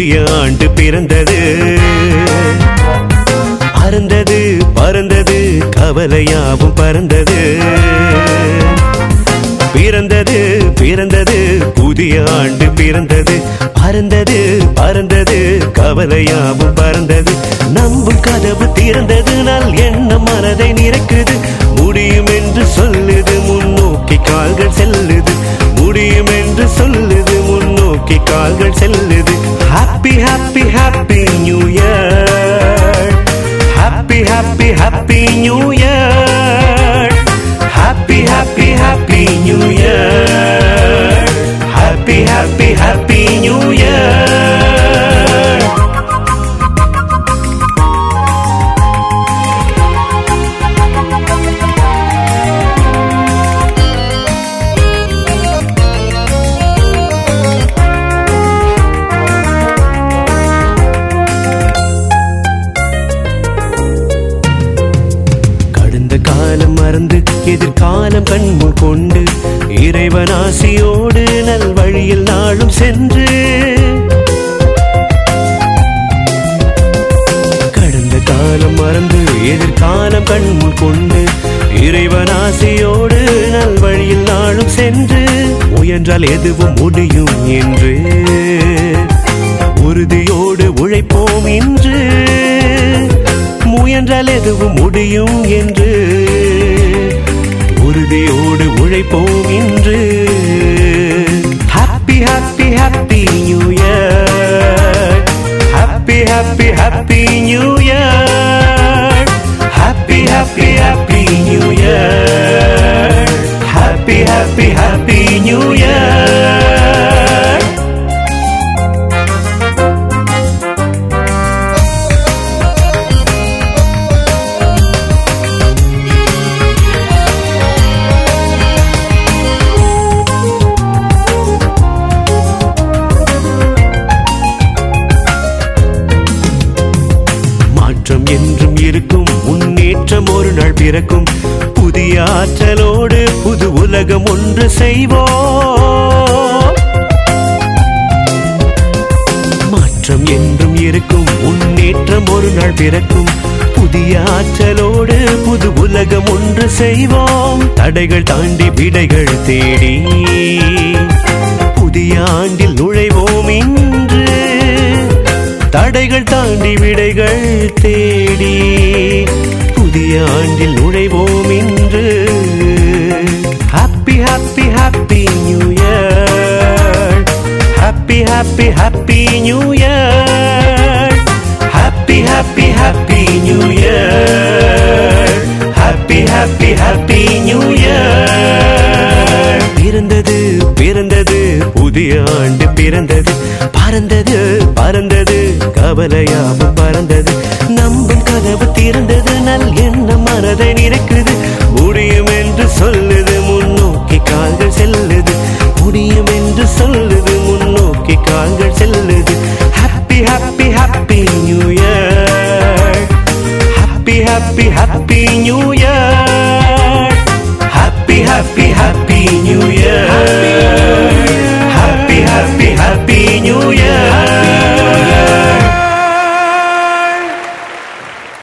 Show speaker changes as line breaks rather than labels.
புதிய ஆண்டு பிறந்தது அறந்தது பறந்தது கவலையாவும் பறந்தது பிறந்தது பிறந்தது புதிய ஆண்டு பிறந்தது பறந்தது பறந்தது கவலையாவும் பறந்தது நம்பும் கதவு திறந்தது நல் எண்ணம் மனதை நிறைக்குது முடியும் என்று சொல்லுது முன்னோக்கி கால்கள் செல்லுது முடியும் என்று சொல்லுது முன்னோக்கி கால்கள் செல்லுது happy happy happy new year happy happy happy new year happy happy happy new year happy happy happy new year கடந்த காலம் மறந்து எதிர்காலம் கண்முன் கொண்டு இறைவன் ஆசியோடு நல் வழியில் நாளும் சென்று கடந்த காலம் மறந்து எதிர்காலம் கண்முன் கொண்டு இறைவன் ஆசையோடு நல் வழியில் நாளும் சென்று முயன்றால் எதுவும் முடியும் என்று உறுதியோடு உழைப்போம் இன்று முயன்றால் எதுவும் முடியும் என்று உறுதியோடு உழைப்போம் இன்று happy happy happy new year happy happy happy new year happy happy happy new year happy happy happy new year மாற்றம் என்றும் இருக்கும் முன்னேற்றம் ஒரு நாள் பிறக்கும் புதிய ஆற்றலோடு புது உலகம் ஒன்று செய்வோம் மாற்றம் என்றும் இருக்கும் முன்னேற்றம் ஒரு நாள் பிறக்கும் புதிய ஆற்றலோடு புது உலகம் ஒன்று செய்வோம் தடைகள் தாண்டி விடைகள் தேடி புதிய ஆண்டில் நுழைவோம் இன்று தடைகள் தாண்டி விடைகள் தேடி புதிய ஆண்டில் நுழைவோம் இன்று happy happy happy new year happy happy happy new year happy happy happy new year happy happy happy new year பிறந்தது பிறந்தது புதிய ஆண்டு பிறந்தது பறந்தது பறந்தது கவலையாவும் பறந்தது நம்பும் கதவு திறந்தது நல் எண்ணம் மனதை நிறைக்குது முடியும் என்று சொல்லுது முன்னோக்கி கால்கள் செல்லுது முடியும் என்று சொல்லுது முன்னோக்கி கால்கள் செல்லுது happy happy happy new year happy happy happy new year